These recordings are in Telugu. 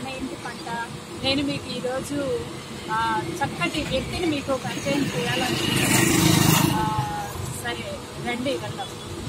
మన ఇంటి పంట నేను మీకు ఈరోజు ఆ, చక్కటి వ్యక్తిని మీకు పరిచయం చేయాలనుకుంటున్నాను ఆ, సరే రండి వెళ్దాం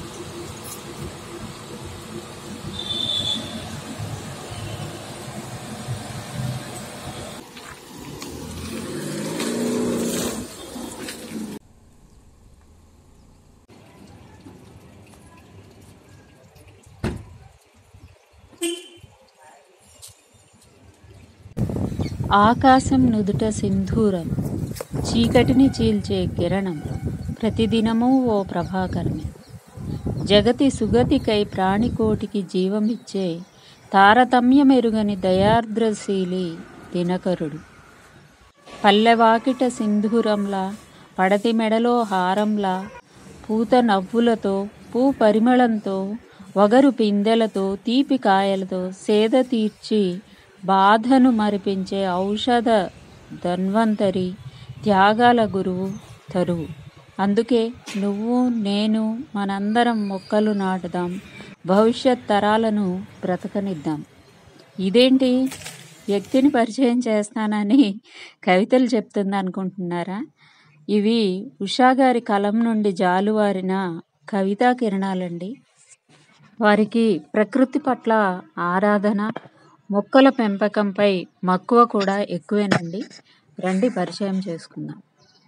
ఆకాశం నుదుట సింధూరం చీకటిని చీల్చే కిరణం ప్రతిదినము ఓ ప్రభాకరమే జగతి సుగతికై ప్రాణికోటికి జీవమిచ్చే తారతమ్యమెరుగని దయార్ద్రశీలి దినకరుడు పల్లెవాకిట సింధూరంలా పడతి మెడలో హారంలా పూత నవ్వులతో పూ పరిమళంతో వగరు పిందెలతో తీపి కాయలతో సేద తీర్చి బాధను మరిపించే ఔషధ ధన్వంతరి త్యాగాల గురువు తరువు అందుకే నువ్వు నేను మనందరం మొక్కలు నాటుదాం భవిష్యత్ తరాలను బ్రతకనిద్దాం ఇదేంటి వ్యక్తిని పరిచయం చేస్తానని కవితలు చెప్తుంది అనుకుంటున్నారా ఇవి ఉషా గారి కలం నుండి జాలువారిన కవితా కిరణాలండి వారికి ప్రకృతి పట్ల ఆరాధన మొక్కల పెంపకంపై మక్కువ కూడా ఎక్కువేనండి రండి పరిచయం చేసుకుందాం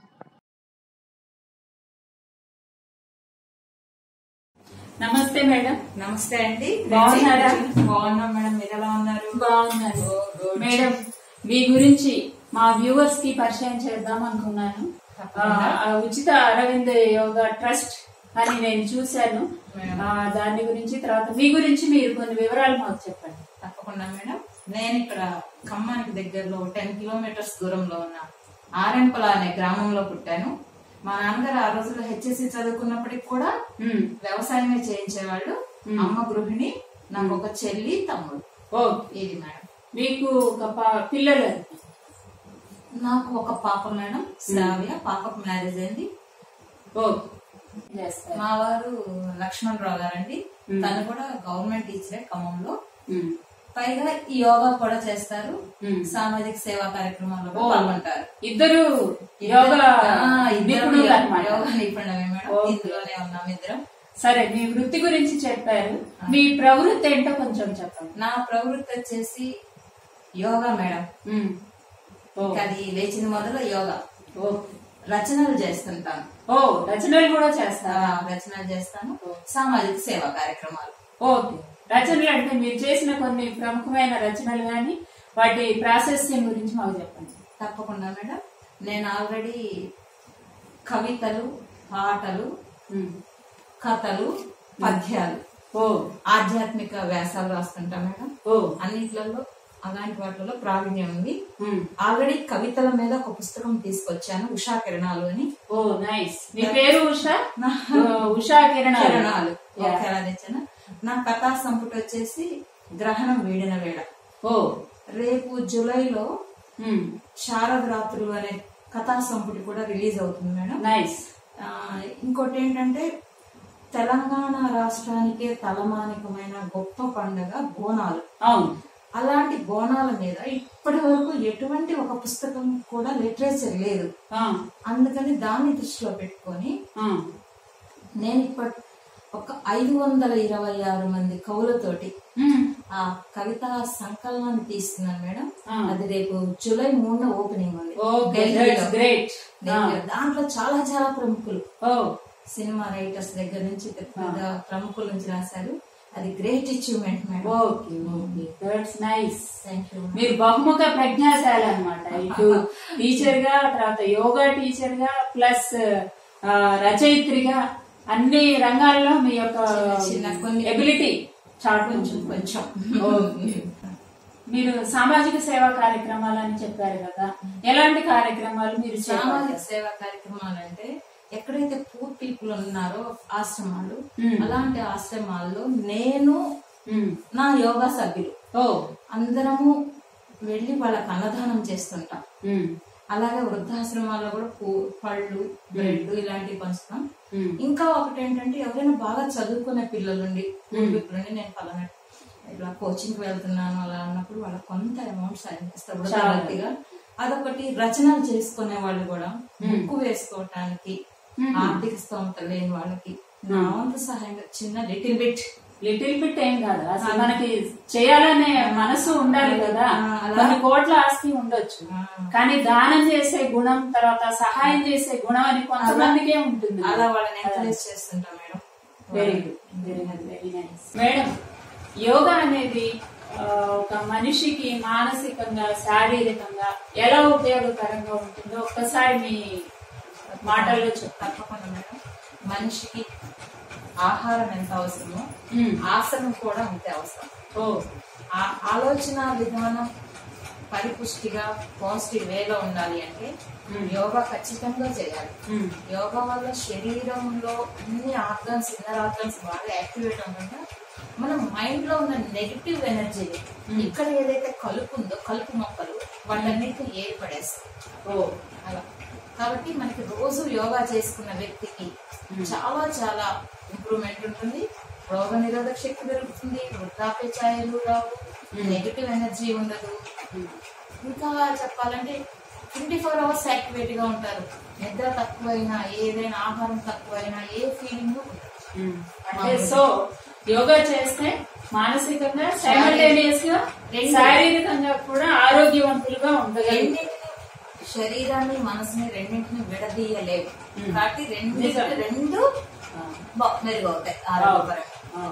నమస్తే మేడం నమస్తే అండి బాగున్నారా? బాగున్నాం మేడం మీరు ఎలా ఉన్నారు బాగున్నాను మేడం మీ గురించి మా వ్యూవర్స్ కి పరిచయం చేద్దాం అనుకున్నాను ఆ, ఆ ఉచిత అరవింద్ యోగా ట్రస్ట్ అని నేను చూశాను మేడం. ఆ, దాని గురించి తర్వాత మీ గురించి మీరు కొన్ని వివరాలు మాకు చెప్పండి తప్పకుండా మేడం నేను ఇక్కడ ఖమ్మానికి దగ్గరలో టెన్ కిలోమీటర్స్ దూరంలో ఉన్న ఆరెంపల అనే గ్రామంలో పుట్టాను మా నాన్నగారు ఆ రోజుల్లో హెచ్ఎస్సి చదువుకున్నప్పటికి కూడా ఉమ్, వ్యవసాయమే చేయించేవాళ్ళు అమ్మ గృహిణి నాకు ఒక చెల్లి తమ్ముడు ఓ ఇది మేడం మీకు ఒక పా- పిల్లలు ఎంత? నాకు ఒక పాప మేడం శ్రావ్య పాపకు మ్యారేజ్ అయింది ఓ చేస్తారు. మా వారు లక్ష్మణ్ రావు గారండి తను కూడా గవర్నమెంట్ టీచరే ఖమ్మంలో ఉమ్, పైగా ఈ యోగా కూడా చేస్తారు ఉమ్. సామాజిక సేవా కార్యక్రమాల్లో ఓ. కూడా పాల్గొంటారు ఇద్దరు యోగా ఆ, ఇద్దరం నిపుణులు యోగా- అన్నమాట యోగా నిపుణులమే మేడం ఓకే. ఇందులోనే ఉన్నాం ఇద్దరం సరే మీ వృత్తి గురించి చెప్పారు మీ ప్రవృత్తి ఏంటో కొంచెం చెప్పండి నా ప్రవృత్తి వచ్చేసి యోగా మేడం ఉమ్. ఓ ఇంకా అది లేచిన మొదలు యోగా ఓ రచనలు చేస్తుంటాను ఓ రచనలు కూడా ఆ, చేస్తారా రచనలు చేస్తాను సామాజిక సేవా కార్యక్రమాలు ఓకే రచనలు అంటే మీరు చేసిన కొన్ని ప్రముఖమైన రచనలు కానీ వాటి ప్రాశస్త్యం గురించి మాకు చెప్పండి తప్పకుండా మేడం నేను ఆల్రెడీ కవితలు పాటలు ఉమ్. కథలు పద్యాలు ఓ ఆధ్యాత్మిక వ్యాసాలు రాస్తుంటా మేడం ఓ అన్నిట్లలో అలాంటి వాటిలో ప్రావీణ్యం ఉంది ఉమ్. ఆల్రెడీ కవితల మీద ఒక పుస్తకం తీసుకొచ్చాను ఉషా కిరణాలు అని ఓ నైస్ మీ పేరు ఉషా ఓ, ఉషా కిరణాలు కిరణాలు Yeah. ఒకసారి తెచ్చాను నా కథా సంపుటి వచ్చేసి గ్రహణం వీడిన వేళ ఓ రేపు జూలైలో ఉమ్. శారద రాత్రులు అనే కథా సంపుటి కూడా రిలీజ్ అవుతుంది మేడం నైస్ ఆ, ఇంకోటి ఏంటంటే తెలంగాణ రాష్ట్రానికే తలమానికమైన గొప్ప పండగ బోనాలు అవును అలాంటి బోనాల మీద ఇప్పటి వరకు ఎటువంటి ఒక పుస్తకం కూడా లిటరేచర్ లేదు ఆ, అందుకని దాన్ని దృష్టిలో పెట్టుకొని ఆ. నేను ఇప్పటి ఒక ఐదు వందల ఇరవై ఆరు మంది కవులతోటి ఉమ్. ఆ కవితా సంకలనాన్ని తీస్తున్నాను మేడం ఆ. అది రేపు జూలై మూడున ఓపెనింగ్ ఉంది ఓకే ఢిల్లీలో. గ్రేట్ ఢిల్లీలో. దాంట్లో చాలా చాలా ప్రముఖులు ఓ సినిమా రైటర్స్ దగ్గర నుంచి పెద్ద పెద్ద ప్రముఖుల నుంచి రాశారు అది great achievement madam okay okay that's nice thank you మీరు బహుముఖ ప్రజ్ఞాశాలి అనమాట ఇటు టీచర్ గా తర్వాత యోగా టీచర్ గా ప్లస్ ఆ, రచయిత్రిగా అన్ని రంగాల్లో మీ యొక్క చిన్న కొన్ని- ఎబిలిటీ చాటు కొంచెం కొంచెం ఓకే. మీరు సామాజిక సేవా కార్యక్రమాలు అని చెప్పారు కదా ఎలాంటి కార్యక్రమాలు మీరు సామాజిక చేపడతారు? సేవా కార్యక్రమాలు అంటే ఎక్కడైతే పూర్ పీపుల్ ఉన్నారో ఆశ్రమాలు మ్మ్. అలాంటి ఆశ్రమాల్లో నేను ఉమ్. నా యోగా సభ్యులు ఓ అందరము వెళ్ళి వాళ్ళకి అన్నదానం చేస్తుంటాం ఉమ్. అలాగే వృద్ధాశ్రమాల్లో కూడా పూ- పళ్ళు బ్రెడ్ ఇలాంటివి పంచుతాం ఉమ్. ఇంకా ఒకటి ఏంటంటే ఎవరైనా బాగా చదువుకునే పిల్లలుండి పూర్వీకులుండి నేను పలానా ఇలా కోచింగ్ వెళ్తున్నాను అలా అన్నప్పుడు వాళ్ళకి కొంత అమౌంట్ సాయం చేస్తారు చాలా. గట్టిగా అదొకటి రచనలు చేసుకునే వాళ్ళు కూడా ముక్కు వేసుకోవటానికి ఆర్థిక స్తోమత లేని వాళ్ళకి నా వంతు సహాయంగా చిన్న లిటిల్ బిట్ లిటిల్ బిట్ ఏం కాదు అసలు మనకి చేయాలనే మనసు ఉండాలి కదా కొన్ని కోట్ల ఆస్తి ఉండొచ్చు కానీ దానం చేసే గుణం తర్వాత సహాయం చేసే గుణం అని కొంతమందికే ఉంటుంది అలా వాళ్ళని ఎంకరేజ్ చేస్తుంటాం madam very good very good very nice madam yoga అనేది ఆ, ఒక మనిషికి మానసికంగా శారీరకంగా ఎలా ఉపయోగకరంగా ఉంటుందో ఒక్కసారి మీ మాటల్లో చెప్తాను తప్పకుండా మేడం మనిషికి ఆహారం ఎంత అవసరమో మ్మ్. ఆసనం కూడా అంతే అవసరం ఓ ఆ ఆలోచన విధానం పరిపుష్టిగా పాజిటివ్ వేలో ఉండాలి అంటే యోగా ఖచ్చితంగా చేయాలి మ్మ్. యోగా వల్ల శరీరంలో అన్ని ఆర్గన్స్ ఇన్నర్ ఆర్గన్స్ బాగా యాక్టివేట్ అవ్వకుండా మనం మైండ్ లో ఉన్న నెగిటివ్ ఎనర్జీ ఇక్కడ ఏదైతే కలుపు ఉందో కలుపు మొక్కలు వాళ్ళన్నిటిని ఏర్పడేస్తాయి ఓ అలా కాబట్టి మనకి రోజు యోగా చేసుకున్న వ్యక్తికి చాలా చాలా ఇంప్రూవ్మెంట్ ఉంటుంది రోగ నిరోధక శక్తి పెరుగుతుంది వృద్ధాప్య ఛాయలు రావు నెగిటివ్ ఎనర్జీ ఉండదు ఇంకా చెప్పాలంటే ట్వంటీ ఫోర్ అవర్స్ యాక్టివేట్ గా ఉంటారు నిద్ర తక్కువైనా ఏదైనా ఆహారం తక్కువైనా ఏ ఫీలింగ్ మ్మ్. అంటే సో యోగా చేస్తే మానసికంగా సైమల్టేనియస్ గా శారీరకంగా కూడా ఆరోగ్యవంతులుగా ఉండగలరు రెండింటిని శరీరాన్ని మనసుని రెండింటిని విడదీయలేవు కాబట్టి రెండు నిజం. రెండు బా- మెరుగవుతాయి ఆరోగ్యపరంగా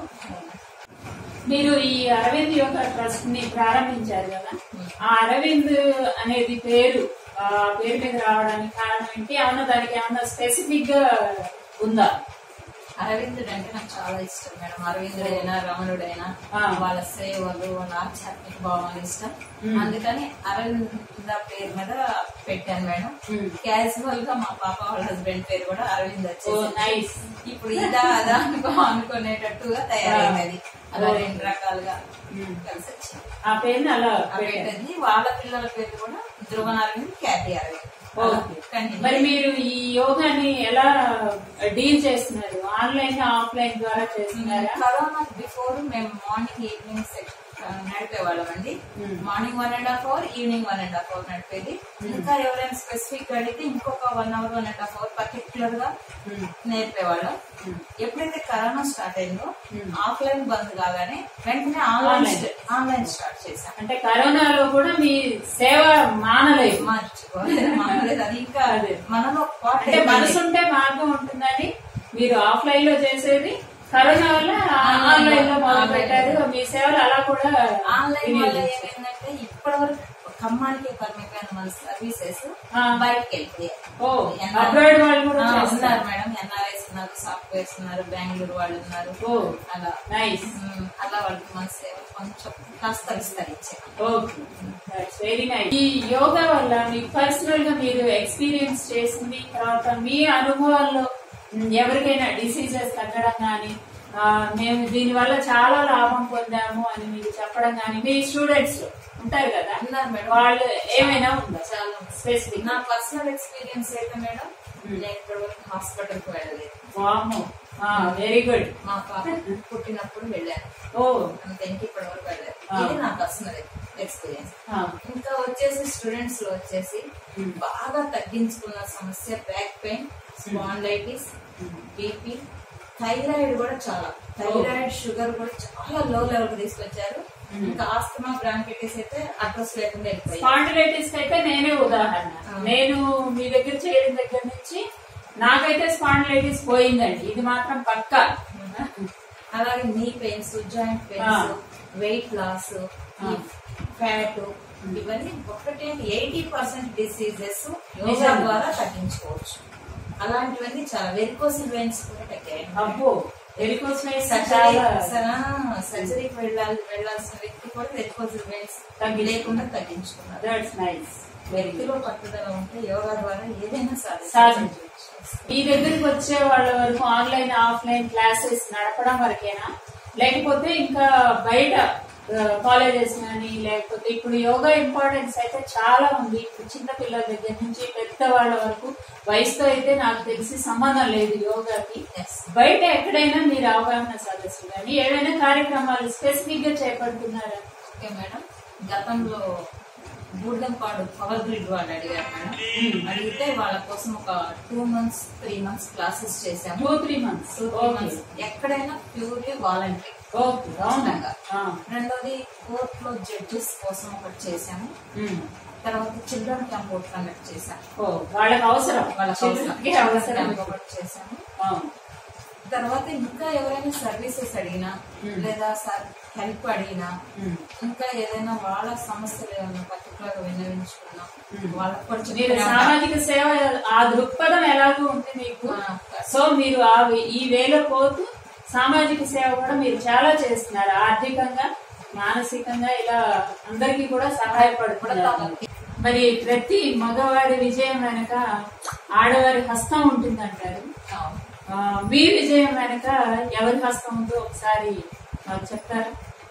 మీరు ఈ అరవింద్ యోగా ట్రస్ట్ ని ప్రారంభించారు కదా ఆ అరవింద్ అనేది పేరు ఆ పేరు మీద రావడానికి కారణం ఏంటి ఏమన్నా దానికి ఏమన్నా స్పెసిఫిక్ గా ఉందా అరవిందుడు అంటే నాకు చాలా ఇష్టం మేడం అరవిందుడైనా రమణుడైనా ఆ. వాళ్ళ సేవలు వాళ్ళ ఆధ్యాత్మిక భావాలు ఇష్టం అందుకని అరవింద పేరు మీద పెట్టాను మేడం క్యాజువల్ గా మా పాప వాళ్ళ హస్బెండ్ పేరు కూడా అరవింద్ ఓ వచ్చేసి నైస్ ఇప్పుడు ఇదా అదా అనుకో అనుకునేటట్టుగా తయారైనది అలా రెండు రకాలుగా కలిసి వచ్చింది ఆ పేరుని అలా ఆ పెట్టింది వాళ్ళ పిల్లల పేరు కూడా ధ్రువన్ అరవింద్ ఖ్యాతి అరవింద్ ఓకే. కంటిన్యూ మరి మీరు ఈ యోగాని ఎలా డీల్ చేస్తున్నారు ఆన్లైన్ ఆఫ్లైన్ ద్వారా చేస్తున్నారా కరోనా బిఫోర్ మేము మార్నింగ్ ఈవినింగ్ నడిపేవాళ్ళం అండి morning one and half hour evening one and half hour నడిపేది ఇంకా ఎవరైనా స్పెసిఫిక్ అడిగితే ఇంకొక one hour one and half hour particular గా నేర్పేవాళ్ళం ఎప్పుడైతే కరోనా స్టార్ట్ అయిందో ఆఫ్లైన్ బంద్ కాగానే వెంటనే ఆన్లైన్ ఆన్లైన్ స్టార్ట్ చేశాం అంటే కరోనాలో కూడా మీ సేవ మానలేదు మార్చుకోలేదు మానలేదు అది ఇంకా మనలో పాట అంటే మనసు ఉంటే మార్గం ఉంటుందని మీరు ఆఫ్లైన్ లో చేసేది కరోనా వల్ల ఆన్లైన్ లో మొదలు పెట్టారు మీ సేవలు అలా కూడా ఆన్లైన్ వల్ల ఏమైందంటే ఇప్పటి వరకు ఖమ్మానికి పరిమితమైన మన సర్వీసెస్ ఆ. బయటకు వెళ్ళిపోయాయి ఓ అబ్రాడ్ వాళ్ళు కూడా ఆ, చేస్తున్నారు ఉన్నారు మేడం ఎన్ఆర్ఐస్ ఉన్నారు సాఫ్ట్వేర్స్ ఉన్నారు బెంగళూరు వాళ్ళు ఉన్నారు ఓ అలా నైస్ ఉమ్, అలా వాళ్ళకి మన సేవ కొంచెం కాస్త విస్తరించాయి ఓకే వెరీ నైస్ ఈ యోగా వల్ల మీకు పర్సనల్ గా మీరు ఎక్స్పీరియన్స్ చేసింది తర్వాత మీ అనుభవాల్లో మ్, ఎవరికైనా డిసీజెస్ తగ్గడం కానీ మేము దీని వల్ల చాలా లాభం పొందాము అని మీకు చెప్పడం కానీ మీ స్టూడెంట్స్ ఉంటారు కదా ఉన్నారు మేడం వాళ్ళు ఏమైనా ఉందా చాలా స్పెసిఫిక్ నా పర్సనల్ ఎక్స్పీరియన్స్ అయితే మేడం నేను ఇప్పటివరకు హాస్పిటల్ కి వెళ్ళలేదు వాము వెరీ గుడ్ మా పాప పుట్టినప్పుడు వెళ్ళాను ఓ అంతే ఇంక ఇప్పటి వరకు వెళ్ళలేదు ఆ. ఇది నా పర్సనల్ ఎక్స్పీరియన్స్ ఆ, ఇంకా వచ్చేసి స్టూడెంట్స్ లో వచ్చేసి బాగా తగ్గించుకున్న సమస్య back pain spondylitis BP thyroid కూడా చాలా థైరాయిడ్ షుగర్ కూడా చాలా లో లెవెల్ కి తీసుకొచ్చారు ఇంకా ఆస్తమా బ్రాంకైటిస్ అయితే అడ్రస్ లేకుండా వెళ్ళిపోయాయి స్పాండిలైటిస్ అయితే నేనే ఉదాహరణ నేను మీ దగ్గర చేరిన దగ్గర నుంచి నాకైతే స్పాండిలైటిస్ పోయిందండి ఇది మాత్రం పక్కా అలాగే knee pains joint pains weight loss fat ఇవన్నీ ఒకటి ఎయిటీ పర్సెంట్ డిసీజెస్ యోగా నిజంగా. ద్వారా తగ్గించుకోవచ్చు అలాంటివన్నీ చాలా వెరికోసిల్ వెయిన్స్ కూడా తగ్గాయి అబ్బో వెరికోస్ వెయిన్స్ సర్జరీ చాలా సర్జరీకి వెళ్ళాలి వెళ్ళాల్సిన వ్యక్తి కూడా వెరికోసిల్ వెయిన్స్ తగ్గించుకున్నారు. లేకుండా తగ్గించుకున్నారు దట్స్ నైస్ వ్యక్తిలో పట్టుదల ఉంటే యోగా ద్వారా ఏదైనా సాధించవచ్చు సాధించవచ్చు. మీ దగ్గరికి వచ్చే వాళ్ళ వరకు ఆన్లైన్ ఆఫ్లైన్ క్లాసెస్ నడపడం వరకేనా లేకపోతే ఇంకా బయట కాలేజెస్ కానీ లేకపోతే ఇప్పుడు యోగా ఇంపార్టెన్స్ అయితే చాలా ఉంది ఇప్పుడు చిన్న పిల్లల దగ్గర నుంచి పెద్ద వాళ్ళ వరకు వయసుతో అయితే నాకు తెలిసి సంబంధం లేదు యోగాకి Yes. బయట ఎక్కడైనా మీరు అవగాహన సదస్సు కానీ ఏవైనా కార్యక్రమాలు స్పెసిఫిక్ గా చేపడుతున్నారా ఓకే మేడం గతంలో బూర్దంపాడు పవర్ గ్రిడ్ వాళ్ళు అడిగారు మేడం అడిగితే వాళ్ళ కోసం ఒక two months three months classes చేశాము two three months two three months ఎక్కడైనా ప్యూర్లీ వాలంటరీ ఓకే అవునా ఆ. రెండోది కోర్ట్ లో జడ్జెస్ కోసం ఒకటి చేశాము ఉమ్. తర్వాత చిల్డ్రన్ క్యాంప్ ఒకటి కండక్ట్ చేశాము ఓ, వాళ్ళకి అవసరం వాళ్ళకి చిల్డ్రన్కి అవసరం అవసరం క్యాంప్ ఒకటి చేశాము అవును. తర్వాత ఇంకా ఎవరైనా సర్వీసెస్ అడిగినా Hmm. లేదా హెల్ప్ అడిగినా ఉమ్. ఇంకా ఏదైనా వాళ్ళ సమస్యలు ఏమైనా పర్టికులర్ విన్నవించుకున్నా వాళ్ళకి కూడా మీరు చెప్పినా సామాజిక సేవ ఆ దృక్పథం ఎలాగో ఉంది మీకు సో మీరు ఆ ఈ వేలో పోతూ సామాజిక సేవ కూడా మీరు చాలా చేస్తున్నారు ఆర్థికంగా మానసికంగా ఇలా అందరికీ కూడా సహాయపడుతున్నారు మరి ప్రతి మగవాడి విజయం వెనక ఆడవారి హస్తం ఉంటుందంటారు అవును. ఆ, మీ విజయం వెనక ఎవరి హస్తం ఉందో ఒకసారి మాకు చెప్తారా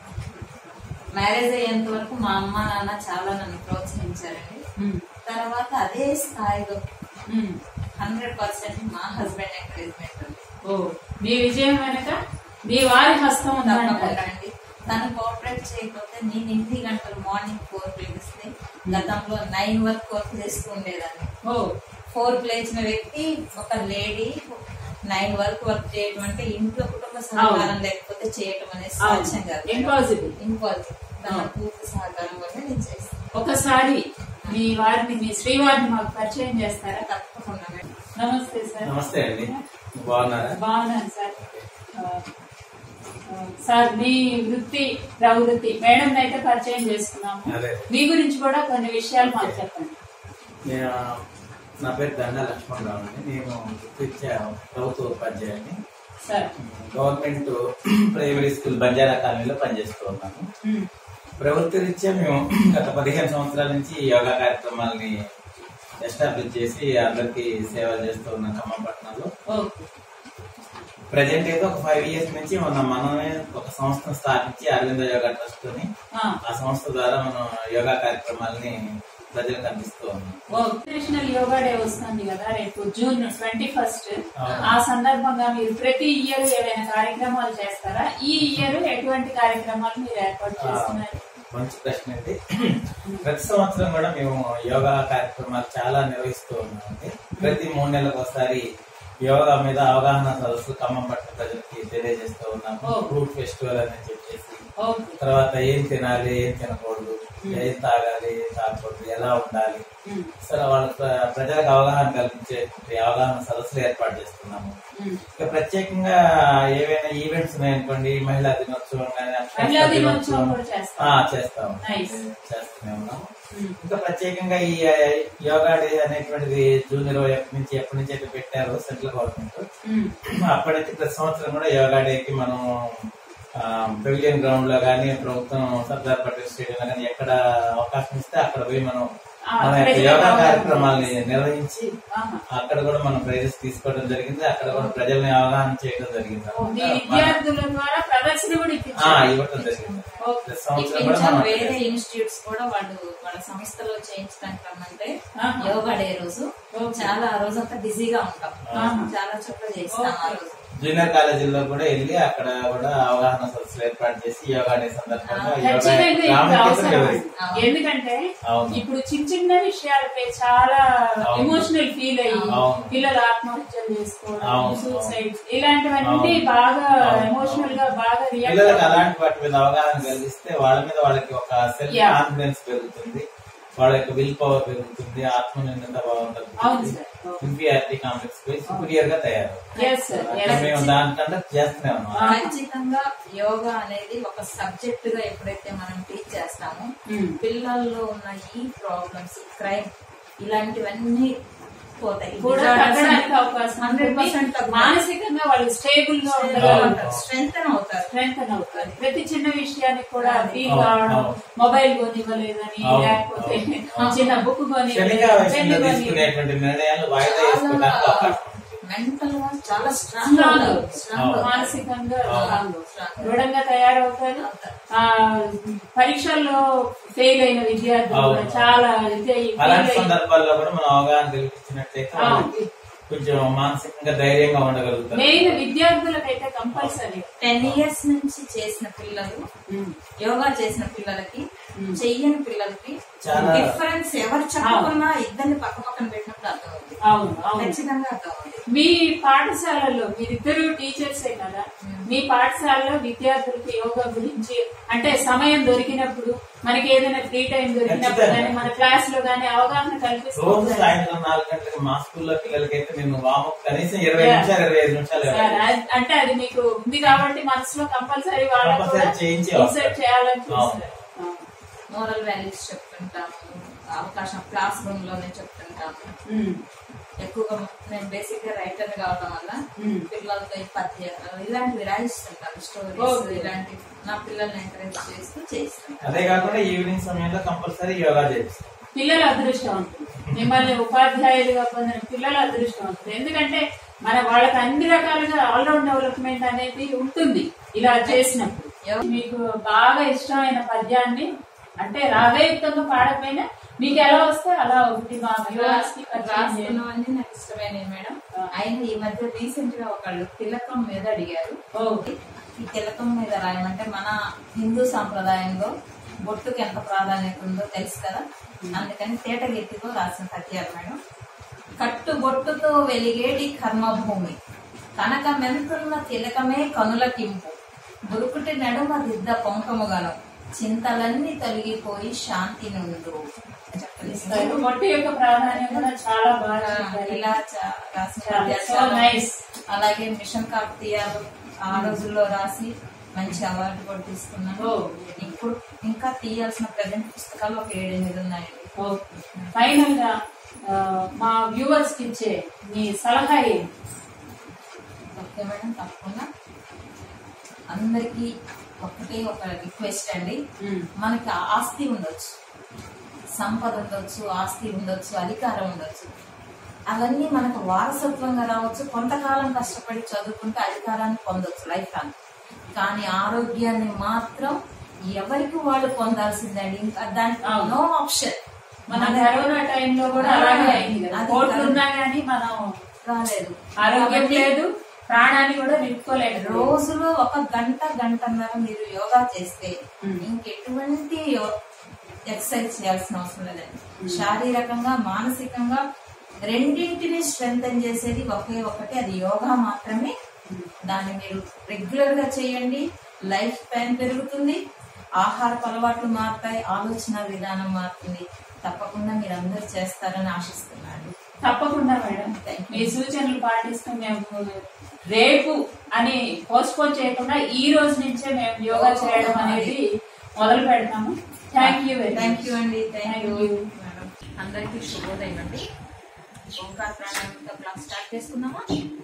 మ్యారేజ్ అయ్యేంత వరకు మా అమ్మ నాన్న చాలా నన్ను ప్రోత్సహించారండి ఉమ్, తర్వాత అదే స్థాయిలో ఉమ్. హండ్రెడ్ పర్సెంట్ మా హస్బెండ్ ఎంకరేజ్మెంట్ ఉంది ఓ మీ విజయం వెనక మీ వారి హస్తం ఉందంటారు తప్పకుండా అండి తను కోఆపరేట్ చేయకపోతే నేను ఎనిమిది గంటలు మార్నింగ్ ఫోర్ పిలిస్తే గతంలో నైన్ వరకు వర్క్ చేస్తూ ఉండేదాన్ని ఓ ఫోర్ లేచిన వ్యక్తి ఒక లేడీ నైన్ వరకు వర్క్ చేయడం అంటే ఇంట్లో కుటుంబ సహకారం లేకపోతే చేయటం అనేది సాధ్యం కాదు ఇంపాసిబుల్ ఇంపాసిబుల్ తన పూర్తి సహకారం వల్ల నేను చేస్తాను ఒకసారి మీ వారిని మీ శ్రీవారిని మాకు పరిచయం చేస్తారా తప్పకుండా మేడం నమస్తే సార్ నమస్తే అండి బాగున్నారా బాగున్నాను సార్ ఆ, ఆ, సార్ మీ వృత్తి ప్రవృత్తి మేడం అయితే పరిచయం చేసుకున్నాము అదే. మీ గురించి కూడా కొన్ని విషయాలు మాకు చెప్పండి నేను నా పేరు దండ లక్ష్మణరావు అండి నేను వృత్తిరీత్యా ప్రభుత్వ ఉపాధ్యాయుని sir government primary school Banjara కాలనీలో పనిచేస్తూ ఉన్నాను ఉమ్, ప్రవృత్తి రీత్యా మేము గత పదిహేను సంవత్సరాల నుంచి యోగా కార్యక్రమాలని ఎస్టాబ్లిష్ చేసి అందరికీ సేవలు చేస్తూ ఉన్నాం ఖమ్మంపట్నంలో ఓకే ప్రజెంట్ అయితే ఒక ఫైవ్ ఇయర్స్ నుంచి మన మనమే ఒక సంస్థను స్థాపించి అరవింద యోగా ట్రస్ట్ ని ఆ, ఆ సంస్థ ద్వారా మనం యోగా కార్యక్రమాలని ప్రజలకు అందిస్తూ ఉన్నాం ఓ ఇంటర్నేషనల్ యోగా డే వస్తుంది కదా రేపు జూన్ ట్వంటీ ఫస్ట్ అవును. ఆ సందర్భంగా మీరు ప్రతి ఇయర్ ఏదైనా కార్యక్రమాలు చేస్తారా ఈ ఇయర్ ఎటువంటి కార్యక్రమాలు మీరు ఏర్పాటు చేస్తున్నారు మంచి ప్రశ్న అండి ప్రతి సంవత్సరం కూడా మేము యోగా కార్యక్రమాలు చాలా నిర్వహిస్తూ ఉన్నామండి ప్రతి మూడు నెలలకు ఒకసారి యోగా మీద అవగాహన సదస్సు ఖమ్మం పట్ల ప్రజలకి తెలియజేస్తూ ఉన్నాము ఓ. ఫ్రూట్ ఫెస్టివల్ అని చెప్పేసి ఓకే తర్వాత ఏం తినాలి ఏం తినకూడదు ఏం తాగాలి ఏం తాగకూడదు ఎలా ఉండాలి ఉమ్, సరే వాళ్ళ ప్ర- ప్రజలకు అవగాహన కల్పించే అవగాహన సదస్సులు ఏర్పాటు చేస్తున్నాము ఉమ్. ఇక ప్రత్యేకంగా ఏవైనా ఈవెంట్స్ ఉన్నాయనుకోండి మహిళా దినోత్సవం కానీ మహిళా దినోత్సవం కూడా ఆ, చేస్తారు చేస్తాము నైస్ చేస్తూనే ఉన్నాము ఉమ్, ఇంకా ప్రత్యేకంగా ఈ ఆ, యోగా డే అనేటువంటిది జూన్ ఇరవై ఒకటి నుంచి ఎప్పటి నుంచి అయితే పెట్టారో సెంట్రల్ గవర్నమెంట్ ఉమ్. అప్పటి నుంచి ప్రతి సంవత్సరం కూడా యోగా డేకి మనం పెవిలియన్ గ్రౌండ్ లో కానీ ప్రభుత్వం సర్దార్ పటేల్ స్టేడియం లో కానీ ఎక్కడ అవకాశం ఇస్తే అక్కడ పోయి మనం ఆ, మన యొక్క ప్రజలకు యోగా అవగాహన కార్యక్రమాల్ని నిర్వహించి ఆహా. అక్కడ కూడా మనం ప్రైజెస్ తీసుకోవడం జరిగింది అక్కడ కూడా ప్రజల్ని అవగాహన చేయడం జరిగింది ఓ, మీ అన్నమాట. విద్యార్థుల ద్వారా ప్రదర్శన కూడా ఆ, ఇప్పించారు ఇవ్వటం జరిగింది ఓకే. ప్రతి సంవత్సరం కూడా ఇంకొంచెం మనం వేరే ఇన్స్టిట్యూట్స్ కూడా వాళ్ళు వాళ్ళ సంస్థలో చేయించడానికి రమ్మంటే ఆహా. యోగా డే రోజు ఓకే. చాలా ఆ రోజు అంతా బిజీగా ఉంటాం ఆహా. చాలా చోట్ల చేస్తాం ఆ ఓకే. రోజు జూనియర్ కాలేజీల్లో కూడా వెళ్ళి అక్కడ కూడా అవగాహన సదస్సులు ఏర్పాటు చేసి యోగా డే సందర్భంగా యోగా ఖచ్చితంగా ఇది ప్రాముఖ్యతను అవసరం వివరిస్తాం ఎందుకంటే అవును. ఇప్పుడు చిన్న చిన్న విషయాలపై చాలా అవును. ఎమోషనల్ ఫీల్ అయ్యి అవును. పిల్లలు ఆత్మహత్యలు చేసుకోవడం అవును. సూసైడ్ ఇలాంటివన్నీ అవును. బాగా అవును. ఎమోషనల్ గా బాగా పిల్లలకు రియాక్ట్ అలాంటి వాటి మీద అవగాహన కలిగిస్తే వాళ్ళ మీద వాళ్ళకి ఒక సెల్ఫ్ Yeah. కాన్ఫిడెన్స్ పెరుగుతుంది వాళ్ళ యొక్క విల్ పవర్ పెరుగుతుంది ఆత్మ నిర్ణత భావం అవును తగ్గుతుంది సార్ అవును. ఇన్ఫీరియారిటీ కాంప్లెక్స్ పోయి సుపీరియర్ గా తయారు Yes, sir. Yes. మేము దానికంటే చేస్తూనే ఉన్నాం ఖచ్చితంగా యోగా అనేది ఒక సబ్జెక్ట్ గా ఎప్పుడైతే మనం టీచ్ చేస్తామో ఉమ్. పిల్లల్లో ఉన్న ఈ ప్రాబ్లమ్స్ క్రైమ్ ఇలాంటివన్నీ పోతాయి కూడా తగ్గడానికి అవకాశం హండ్రెడ్ ఉంటుంది. పర్సెంట్ మానసికంగా వాళ్ళు స్టేబుల్ గా ఉండగలుగుతారు స్ట్రెంగ్ అవుతారు స్ట్రెంగ్ అవుతుంది ప్రతి చిన్న విషయానికి కూడా ఫీల్ అవును, కావడం అవును. మొబైల్ కొనివ్వలేదని అవును, లేకపోతే అవును. చిన్న బుక్ క్షణిక కొనివ్వలేదు వయసులో తీసుకునేటువంటి నిర్ణయాలు వాయిదా వేసుకోవడానికి అవకాశం ఉంటుంది మెంటల్ గా చాలా స్ట్రాంగ్ Strong. స్ట్రాంగ్ మానసికంగా స్ట్రాంగ్ స్ట్రాంగ్ దృఢంగా తయారవుతారు ఆ పరీక్షల్లో ఫెయిల్ అయిన విద్యార్థులు కూడా అవును. చాలా ఇది అయ్యి అలాంటి fail అయ్యి- సందర్భాల్లో కూడా మనం అవగాహన కల్పించినట్లయితే ఆ. వాళ్ళకి కొంచెం మానసికంగా ధైర్యంగా ఉండగలుగుతారు మెయిన్ విద్యార్థులకైతే కంపల్సరీ టెన్ ఇయర్స్ నుంచి చేసిన పిల్లలు యోగా చేసిన పిల్లలకి చెయ్యని పిల్లలకి చాలా- డిఫరెన్స్ ఎవరు చెప్పకున్నా ఇద్దరిని పక్క పక్కన పెట్టినప్పుడు అర్థమవుతుంది అవును అవును ఖచ్చితంగా అర్థమవుతుంది మీ పాఠశాలలో మీరిద్దరు టీచర్సే కదా మీ పాఠశాలలో విద్యార్థులకి యోగా గురించి అంటే సమయం దొరికినప్పుడు మనకి ఏదైనా ఫ్రీ టైం దొరికినప్పుడు ఖచ్చితంగా. కానీ మన క్లాస్ లో కానీ అవగాహన రోజు కల్పిస్తుంది సాయంత్రం నాలుగు గంటలకు మా స్కూల్లో పిల్లలకైతే నేను వామప్ కనీసం ఇరవై Yeah. నిమిషాలు ఇరవై ఐదు నిమిషాలు సార్, అది- అంటే అది మీకు ఉంది కాబట్టి మనసులో కంపల్సరీ వాళ్ళకు Compulsory చేయించే ఇన్సర్ట్ చేయాలని చూస్తారు మోరల్ వాల్యూస్ చెప్తుంటాము అవకాశం క్లాస్ రూమ్ లోనే చెప్తుంటాము ఉమ్, ఎక్కువగా నేను బేసిక్ గా రైటర్ కావడం వల్ల ఉమ్. పిల్లలతో ఈ పద్యాలు ఇలాంటివి రాయిస్తుంటాను స్టోరీస్ Okay. ఇలాంటి నా పిల్లల్ని ఎంకరేజ్ చేస్తూ చేస్తుంటాను అదే కాకుండా ఈవినింగ్ సమయంలో కంపల్సరీ యోగా చేపిస్తాం పిల్లల అదృష్టవంతులు మిమ్మల్ని ఉపాధ్యాయులుగా పొందిన పిల్లల అదృష్టవంతులు ఎందుకంటే మన వాళ్ళకి అన్ని రకాలుగా ఆల్రౌండ్ డెవలప్మెంట్ అనేది ఉంటుంది ఇలా చేసినప్పుడు మీకు బాగా ఇష్టమైన పద్యాన్ని అంటే రాగయుక్తంగా పాడకపోయినా మీకు ఎలా వస్తే అలా ఒకటి మా viewers కి పరిచయం చేయండి. రాసుకున్నవన్నీ నాకు ఇష్టమైనవి మేడం ఆయన ఈ మధ్య రీసెంట్ గా ఒకళ్ళు తిలకం మీద అడిగారు ఓకే ఈ తిలకం మీద రాయమంటే మన హిందూ సాంప్రదాయంలో బొట్టుకి ఎంత ప్రాధాన్యత ఉందో తెలుసు కదా అందుకని తేటగెత్తితో రాసిన పద్యాలు మేడం కట్టు బొట్టుతో వెలిగేటి కర్మభూమి కనక మెంతున్న తిలకమే కనులకింపు బురుకుటి నడుమ దిద్ద పొంకముగాను చింతలన్నీ తొలగిపోయి శాంతి నుండు చెప్పలేదు మొట్టి యొక్క ప్రాధాన్యం కూడా చాలా బాగా చెప్పారు. ఇలా చా- రాసిన చాలా పద్యాలు so చాలా nice. అలాగే మిషన్ కాకతీయాలు ఆ రోజుల్లో రాసి మంచి అవార్డు కూడా తీసుకున్నాను Oh. ఇప్పుడు ఇంకా తీయాల్సిన ప్రజెంట్ పుస్తకాలు ఒక ఏడెనిమిది ఉన్నాయండి ఓకే ఫైనల్ గా ఆ, మా వ్యూవర్స్ కి ఇచ్చే మీ సలహా ఏంటి ఓకే మేడం తప్పకుండా అందరికి ఒకటే ఒక రిక్వెస్ట్ అండి మనకి ఆస్తి ఉండొచ్చు సంపద ఉండొచ్చు ఆస్తి ఉండొచ్చు అధికారం ఉండొచ్చు అవన్నీ మనకు వారసత్వంగా రావచ్చు కొంతకాలం కష్టపడి చదువుకుంటే అధికారాన్ని పొందొచ్చు లైఫ్ లాంగ్ కానీ ఆరోగ్యాన్ని మాత్రం ఎవరికి వాళ్ళు పొందాల్సిందండి ఇంకా దానికి అవును. నో ఆప్షన్ మన కరోనా టైంలో కూడా అలాగే అయింది కదా అది కోట్లు కరెక్ట్. ఉన్నా గానీ మనం రాలేదు ఆరోగ్యం కాబట్టి లేదు ప్రాణాన్ని కూడా నిలుపుకోలేదు రోజులో ఒక గంట గంటన్నర మీరు యోగా చేస్తే మ్మ్. ఇంకెటువంటి యో- ఎక్సర్సైజ్ చేయాల్సిన అవసరం లేదండి శారీరకంగా మానసికంగా రెండింటిని స్ట్రెంగ్ చేసేది ఒకే ఒకటి అది యోగా మాత్రమే దాన్ని మీరు రెగ్యులర్ గా చేయండి లైఫ్ స్పాన్ పెరుగుతుంది ఆహారపు అలవాట్లు మారుతాయి ఆలోచన విధానం మారుతుంది తప్పకుండా మీరు అందరూ చేస్తారని ఆశిస్తున్నాను తప్పకుండా మేడం Thank you. మీ సూచనలు పాటిస్తూ మేము రేపు అని పోస్ట్పోన్ చేయకుండా ఈ రోజు నుంచే మేము యోగా చేయడం అనేది మొదలు పెడతాము thank you very thank you అండి thank Thank you you. Madam అందరికీ శుభోదయం అండి ఓంకార ప్రాణాయామంతో క్లాస్ స్టార్ట్ చేసుకుందామా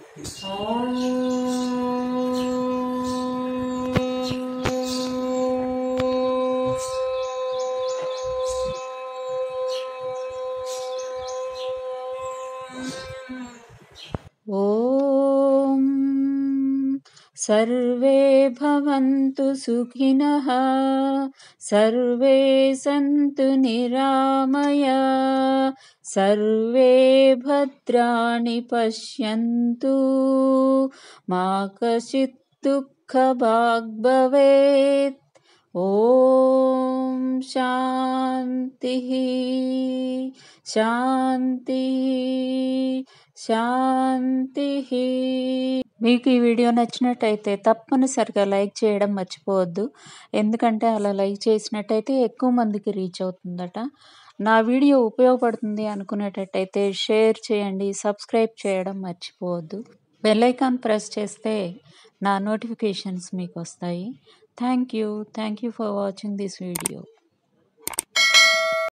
ॐ सर्वे भवन्तु सुखिनः सर्वे सन्तु निरामय सर्वे भद्राणि पश्यन्तु मा कश्चित् दुःखभाग् भवेत् ॐ शान्तिः शान्तिः శాంతి మీకు ఈ వీడియో నచ్చినట్టయితే తప్పనిసరిగా లైక్ చేయడం మర్చిపోవద్దు ఎందుకంటే అలా లైక్ చేసినట్టయితే ఎక్కువ మందికి రీచ్ అవుతుందట నా వీడియో ఉపయోగపడుతుంది అనుకునేటట్టయితే షేర్ చేయండి సబ్స్క్రైబ్ చేయడం మర్చిపోవద్దు బెల్ ఐకాన్ ప్రెస్ చేస్తే నా నోటిఫికేషన్స్ మీకు వస్తాయి thank you thank you for watching this video